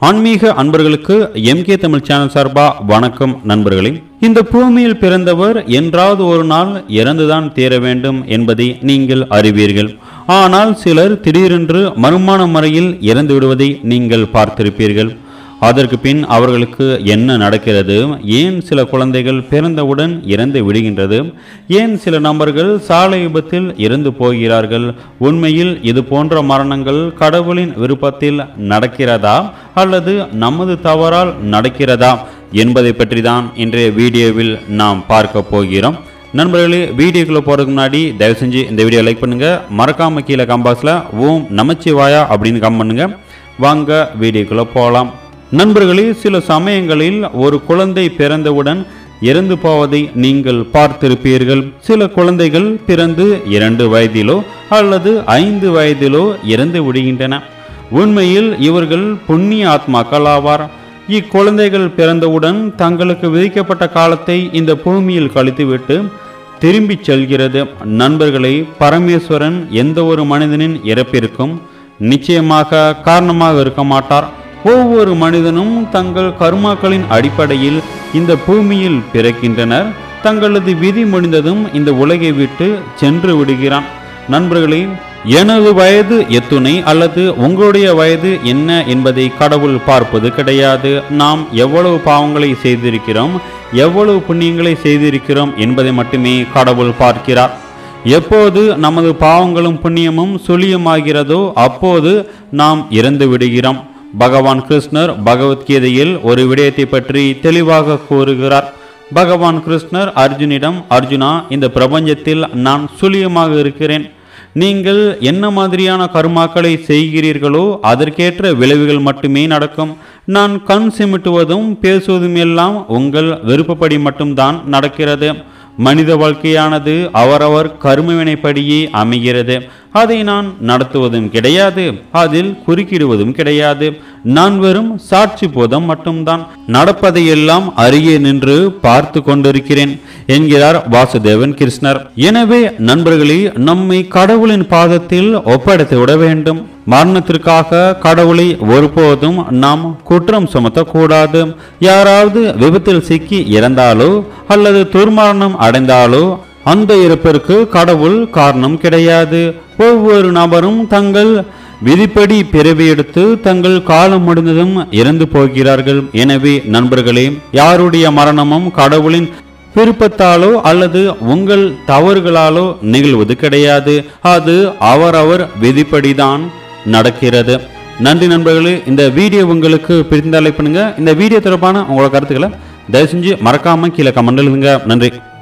ஆன்மீக அன்பர்களுக்கு MK Tamil channel சார்பா வணக்கம் நண்பர்களே இந்த பூமியில் பிறந்தவர் என்றாவது ஒரு நாள் இறந்துதான் தீர வேண்டும் என்பதை நீங்கள் அறிவீர்கள் ஆனால் சிலர் திடீரென்று மறுமான முறையில் இறந்து விடுவதை நீங்கள் பார்த்திருப்பீர்கள் அதற்கு பின் அவர்களுக்கு என்ன நடக்கிறது ஏன் சில குழந்தைகள் பிறந்தவுடன் இறந்து விடுகின்றது ஏன் சில நபர்கள் சாலை விபத்தில் இறந்து போகிறார்கள் உண்மையில் இது போன்ற மரணங்கள் கடவுளின் விருப்பத்தில் நடக்கிறதா அல்லது நமது தவறால் நடக்கிறதா என்பதை பற்றி தான் இன்றைய வீடியோவில் நாம் பார்க்க போகிறோம் நண்பர்களே வீடியோக்குள்ளே போகிறதுக்கு முன்னாடி தயவு செஞ்சு இந்த வீடியோ லைக் பண்ணுங்க மறக்காம கீழே கம்பாஸில் ஓம் நமச்சிவாயா அப்படின்னு கம் பண்ணுங்க வாங்க வீடியோக்குள்ளே போகலாம் நண்பர்களே சில சமயங்களில் ஒரு குழந்தை பிறந்தவுடன் இறந்து போவதை நீங்கள் பார்த்திருப்பீர்கள் சில குழந்தைகள் பிறந்து இரண்டு வயதிலோ அல்லது ஐந்து வயதிலோ இறந்து விடுகின்றன உண்மையில் இவர்கள் புண்ணிய ஆத்மாக்கள் ஆவார் இக்குழந்தைகள் பிறந்தவுடன் தங்களுக்கு விதிக்கப்பட்ட காலத்தை இந்த பூமியில் கழித்துவிட்டு திரும்பிச் செல்கிறது நண்பர்களை பரமேஸ்வரன் எந்த ஒரு மனிதனின் இறப்பிற்கும் நிச்சயமாக காரணமாக இருக்க மாட்டார் ஒவ்வொரு மனிதனும் தங்கள் கர்மாக்களின் அடிப்படையில் இந்த பூமியில் பிறக்கின்றனர் தங்களது விதி முடிந்ததும் இந்த உலகை விட்டு சென்று விடுகிறான் நண்பர்களே எனது வயது எத்துணை அல்லது உங்களுடைய வயது என்ன என்பதை கடவுள் பார்ப்பது கிடையாது நாம் எவ்வளவு பாவங்களை செய்திருக்கிறோம் எவ்வளவு புண்ணியங்களை செய்திருக்கிறோம் என்பதை மட்டுமே கடவுள் பார்க்கிறார் எப்போது நமது பாவங்களும் புண்ணியமும் சுழியமாகிறதோ அப்போது நாம் இறந்து விடுகிறோம் பகவான் கிருஷ்ணர் பகவத்கீதையில் ஒரு விடயத்தை பற்றி தெளிவாக கூறுகிறார் பகவான் கிருஷ்ணர் அர்ஜுனிடம் அர்ஜுனா இந்த பிரபஞ்சத்தில் நான் சுழியமாக இருக்கிறேன் நீங்கள் என்ன மாதிரியான கர்மாக்களை செய்கிறீர்களோ அதற்கேற்ற விளைவுகள் மட்டுமே நடக்கும் நான் கண் சிமிட்டுவதும் பேசுவதும் எல்லாம் உங்கள் விருப்பப்படி மட்டும்தான் நடக்கிறது மனித வாழ்க்கையானது அவரவர் கருமவினைப்படியே அமைகிறது அதை நான் நடத்துவதும் கிடையாது அதில் குறுக்கிடுவதும் கிடையாது நான் வெறும் சாட்சி போதம் மட்டும்தான் நடப்பதையெல்லாம் அருகே நின்று பார்த்து கொண்டிருக்கிறேன் என்கிறார் வாசுதேவன் கிருஷ்ணர் எனவே நண்பர்களே நம்மை கடவுளின் பாதத்தில் ஒப்படைத்து விட வேண்டும் மரணத்திற்காக கடவுளை ஒருபோதும் நாம் குற்றம் சுமத்தக்கூடாது யாராவது விபத்தில் சிக்கி இறந்தாலோ அல்லது துர்மரணம் அடைந்தாலோ அந்த இறப்பிற்கு கடவுள் காரணம் கிடையாது ஒவ்வொரு நபரும் தங்கள் விதிப்படி பிறவி எடுத்து தங்கள் காலம் முடிந்ததும் இறந்து போகிறார்கள் எனவே நண்பர்களே யாருடைய மரணமும் கடவுளின் விருப்பத்தாலோ அல்லது உங்கள் தவறுகளாலோ நிகழ்வது கிடையாது அது அவரவர் விதிப்படிதான் நடக்கிறது நன்றி நண்பர்களே இந்த வீடியோ உங்களுக்கு பிடிந்தாலே பண்ணுங்க இந்த வீடியோ தொடர்பான உங்களோட கருத்துக்களை தயவு செஞ்சு மறக்காம கீழே கமெண்ட் எழுதுங்க நன்றி